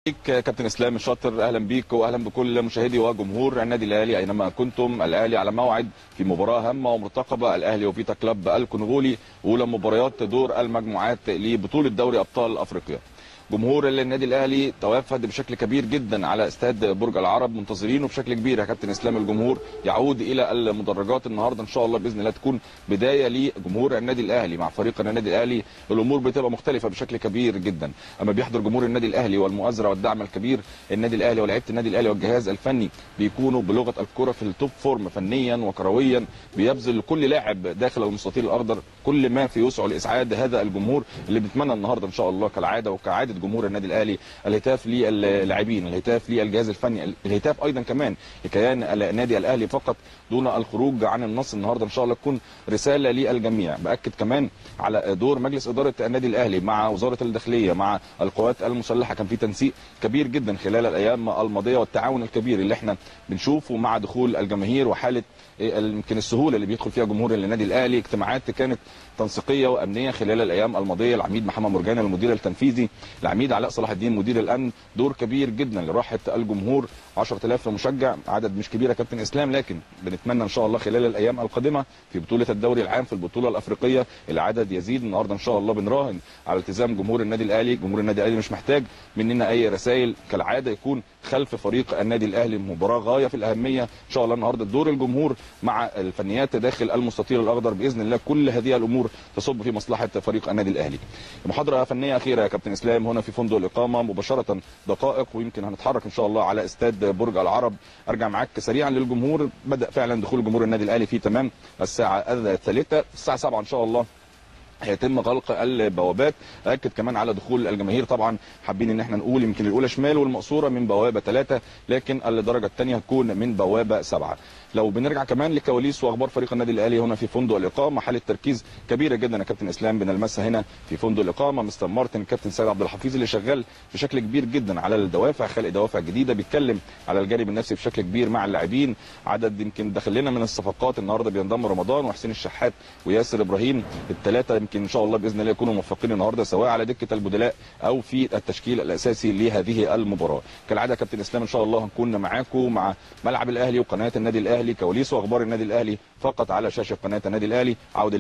بيك كابتن اسلام الشاطر اهلا بيك واهلا بكل مشاهدي وجمهور النادي الاهلي اينما كنتم الاهلي على موعد في مباراه هامه ومرتقبه الاهلي وفيتا كلاب الكونغولي اولى مباريات دور المجموعات لبطوله دوري ابطال افريقيا جمهور النادي الاهلي توافد بشكل كبير جدا على استاد برج العرب منتظرينه بشكل كبير يا كابتن اسلام الجمهور يعود الى المدرجات النهارده ان شاء الله باذن الله تكون بدايه لجمهور النادي الاهلي مع فريق النادي الاهلي الامور بتبقى مختلفه بشكل كبير جدا اما بيحضر جمهور النادي الاهلي والمؤازره والدعم الكبير النادي الاهلي ولاعيبه النادي الاهلي والجهاز الفني بيكونوا بلغه الكره في التوب فورم فنيا وكرويا بيبذل كل لاعب داخل المستطيل الاخضر كل ما في وسعه لاسعاد هذا الجمهور اللي بنتمنى النهارده ان شاء الله كالعاده وكعاده جمهور النادي الاهلي الهتاف للاعبين الهتاف للجهاز الفني الهتاف ايضا كمان لكيان النادي الاهلي فقط دون الخروج عن النص النهارده ان شاء الله تكون رساله للجميع باكد كمان على دور مجلس اداره النادي الاهلي مع وزاره الداخليه مع القوات المسلحه كان في تنسيق كبير جدا خلال الايام الماضيه والتعاون الكبير اللي احنا بنشوفه مع دخول الجماهير وحاله يمكن السهوله اللي بيدخل فيها جمهور النادي الاهلي اجتماعات كانت تنسيقيه وامنيه خلال الايام الماضيه العميد محمد مرجان المدير التنفيذي العميد علاء صلاح الدين مدير الامن دور كبير جدا لراحه الجمهور 10000 مشجع عدد مش كبير يا كابتن اسلام لكن بنتمنى ان شاء الله خلال الايام القادمه في بطوله الدوري العام في البطوله الافريقيه العدد يزيد النهارده ان شاء الله بنراهن على التزام جمهور النادي الاهلي جمهور النادي الاهلي مش محتاج مننا اي رسائل كالعاده يكون خلف فريق النادي الاهلي مباراه غايه في الاهميه ان شاء الله النهارده دور الجمهور مع الفنيات داخل المستطيل الاخضر باذن الله كل هذه الامور تصب في مصلحه فريق النادي الاهلي محاضره فنيه اخيره يا كابتن اسلام هنا في فندق الاقامه مباشره دقائق ويمكن هنتحرك ان شاء الله على استاد برج العرب ارجع معاك سريعا للجمهور بدا فعلا دخول جمهور النادي الاهلي في تمام الساعه الثالثه الساعه 7 ان شاء الله هيتم غلق البوابات اكد كمان على دخول الجماهير طبعا حابين ان احنا نقول يمكن الاولى شمال والمقصوره من بوابه ثلاثه لكن الدرجه الثانيه هتكون من بوابه سبعه لو بنرجع كمان لكواليس واخبار فريق النادي الاهلي هنا في فندق الاقامه حاله تركيز كبيره جدا يا كابتن اسلام بنلمسها هنا في فندق الاقامه مستر مارتن كابتن سيد عبد الحفيظ اللي شغال بشكل كبير جدا على الدوافع خلق دوافع جديده بيتكلم على الجانب النفسي بشكل كبير مع اللاعبين عدد يمكن داخل لنا من الصفقات النهارده بينضم رمضان وحسين الشحات وياسر ابراهيم الثلاثه يمكن ان شاء الله باذن الله يكونوا موفقين النهارده سواء على دكه البدلاء او في التشكيل الاساسي لهذه المباراه كالعاده كابتن اسلام ان شاء الله هنكون معاكم مع ملعب الاهلي وقناه النادي الاهلي كواليس واخبار النادي الاهلي فقط على شاشه قناه النادي الاهلي عوده